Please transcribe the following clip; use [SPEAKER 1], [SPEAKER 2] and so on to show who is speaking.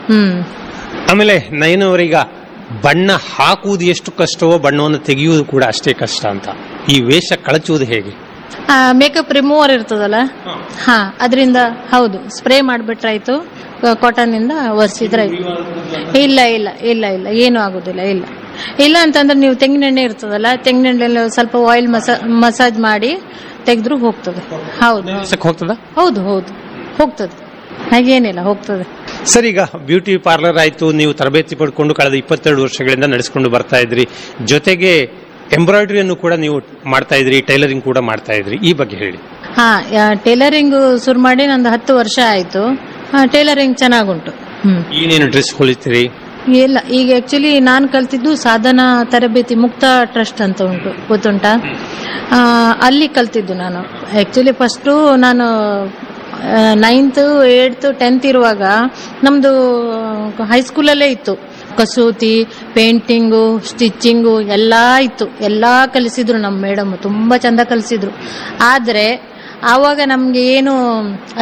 [SPEAKER 1] ಹ್ಮ್
[SPEAKER 2] ಆಮೇಲೆ ನಯನವರೀಗ ಬಣ್ಣ ಹಾಕುವುದು ಎಷ್ಟು ಕಷ್ಟವೋ ಬಣ್ಣವನ್ನು ತೆಗೆಯುವುದು ಕೂಡ ಅಷ್ಟೇ ಕಷ್ಟ ಅಂತ ಈ ವೇಷ ಕಳಚುವುದು ಹೇಗೆ
[SPEAKER 1] ಮೇಕಪ್ ರಿಮೂವರ್ ಇರ್ತದಲ್ಲ ಹಾ ಅದರಿಂದ ಹೌದು ಸ್ಪ್ರೇ ಮಾಡಿಬಿಟ್ರಾಯ್ತು ಕಾಟನ್ ಇಂದ ಒರೆಸಿದ್ರಾಯ್ತು ಇಲ್ಲ ಇಲ್ಲ ಇಲ್ಲ ಇಲ್ಲ ಏನು ಆಗುದಿಲ್ಲ ಇಲ್ಲ ಇಲ್ಲ ಅಂತಂದ್ರೆ ನೀವು ತೆಂಗಿನೆಣ್ಣೆ ಇರ್ತದಲ್ಲ ತೆಂಗಿನೆಣ್ಣೆ ಸ್ವಲ್ಪ ಆಯಿಲ್ ಮಸಾ ಮಸಾಜ್ ಮಾಡಿ ತೆಗೆದ್ರು ಹೋಗ್ತದೆ ಹೌದು
[SPEAKER 2] ವೇಷಕ್ಕೆ ಹೋಗ್ತದ
[SPEAKER 1] ಹೌದು ಹೌದು ಹೋಗ್ತದೆ ಹಾಗೇನಿಲ್ಲ ಹೋಗ್ತದೆ
[SPEAKER 2] ಸರ್ ಈಗ ಬ್ಯೂಟಿ ಪಾರ್ಲರ್ ಆಯ್ತು ನೀವು ತರಬೇತಿ ಪಡ್ಕೊಂಡು ಕಳೆದ ಇಪ್ಪತ್ತೆರಡು ವರ್ಷಗಳಿಂದ ನಡೆಸ್ಕೊಂಡು ಬರ್ತಾ ಇದ್ರಿ ಜೊತೆಗೆ ಎಂಬ್ರಾಯ್ಡರಿಯನ್ನು ಕೂಡ ನೀವು ಮಾಡ್ತಾ ಇದ್ರಿ ಟೈಲರಿಂಗ್ ಕೂಡ ಮಾಡ್ತಾ ಇದ್ರಿ ಈ ಬಗ್ಗೆ ಹೇಳಿ
[SPEAKER 1] ಹಾ ಟೈಲರಿಂಗ್ ಶುರು ಮಾಡಿ ನಂದು ಹತ್ತು ವರ್ಷ ಆಯ್ತು ಟೈಲರಿಂಗ್ ಚೆನ್ನಾಗುಂಟು ಹ್ಮ್
[SPEAKER 2] ಏನೇನು ಡ್ರೆಸ್ ಹೊಲಿತೀರಿ
[SPEAKER 1] ಇಲ್ಲ ಈಗ ಆಕ್ಚುಲಿ ನಾನು ಕಲ್ತಿದ್ದು ಸಾಧನಾ ತರಬೇತಿ ಮುಕ್ತ ಟ್ರಸ್ಟ್ ಅಂತ ಉಂಟು ಗೊತ್ತುಂಟಾ ಆ, ಅಲ್ಲಿ ಕಲ್ತಿದ್ದು ನಾನು ಆಕ್ಚುಲಿ ಫಸ್ಟು ನಾನು ನೈನ್ತ್ ಏಳ್ತ್ ಟೆಂತ್ ಇರುವಾಗ ನಮ್ಮದು ಹೈಸ್ಕೂಲಲ್ಲೇ ಇತ್ತು ಕಸೂತಿ ಪೇಂಟಿಂಗು ಸ್ಟಿಚ್ಚಿಂಗು ಎಲ್ಲ ಇತ್ತು ಎಲ್ಲ ಕಲಿಸಿದ್ರು ನಮ್ಮ ಮೇಡಮ್ ತುಂಬ ಚಂದ ಕಲಿಸಿದ್ರು ಆದರೆ ಆವಾಗ ನಮಗೆ ಏನು